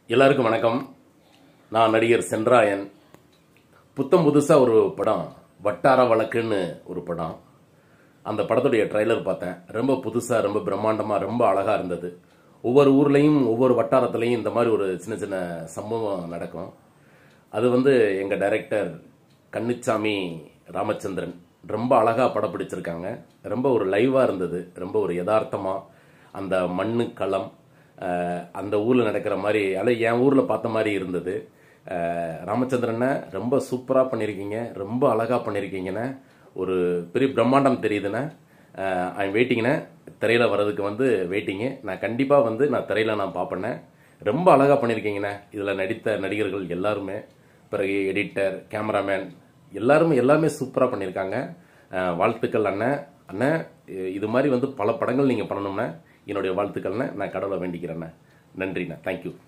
எல்லாருக்கும் வணக்கம் நான் நடிகர் சென்றாயன் புத்தம் புதுசாக ஒரு படம் வட்டார வழக்குன்னு ஒரு படம் அந்த படத்துடைய ட்ரைலர் பார்த்தேன் ரொம்ப புதுசாக ரொம்ப பிரம்மாண்டமாக ரொம்ப அழகாக இருந்தது ஒவ்வொரு ஊர்லேயும் ஒவ்வொரு வட்டாரத்துலேயும் இந்த மாதிரி ஒரு சின்ன சின்ன சம்பவம் நடக்கும் அது வந்து எங்கள் டைரக்டர் கன்னிச்சாமி ராமச்சந்திரன் ரொம்ப அழகாக படம் பிடிச்சிருக்காங்க ரொம்ப ஒரு லைவாக இருந்தது ரொம்ப ஒரு யதார்த்தமாக அந்த மண்ணு களம் அஹ், அந்த ஊரில் நடக்கிற மாதிரி அல்ல என் ஊரில் பார்த்த மாதிரி இருந்தது அஹ், ராமச்சந்திரனை ரொம்ப சூப்பராக பண்ணியிருக்கீங்க ரொம்ப அழகாக பண்ணியிருக்கீங்கண்ணே ஒரு பெரிய பிரம்மாண்டம் தெரியுதுண்ணே ஐம் வெயிட்டிங்கண்ணே திரையில் வர்றதுக்கு வந்து வெயிட்டிங்கு நான் கண்டிப்பாக வந்து நான் திரையில் நான் பார்ப்பேண்ணே ரொம்ப அழகாக பண்ணியிருக்கீங்கண்ணே இதில் நடித்த நடிகர்கள் எல்லாருமே பிறகு எடிட்டர் கேமராமேன் எல்லாருமே எல்லாமே சூப்பராக பண்ணியிருக்காங்க அஹ், வாழ்த்துக்கள் அண்ணன் அண்ணன் இ- இது மாதிரி வந்து பல படங்கள் நீங்கள் பண்ணணும்னா என்னுடைய வாழ்த்துக்கள்ண்ணே நான் கடவுளை வேண்டிக்கிறேண்ணே நன்றிண்ணே தேங்க்யூ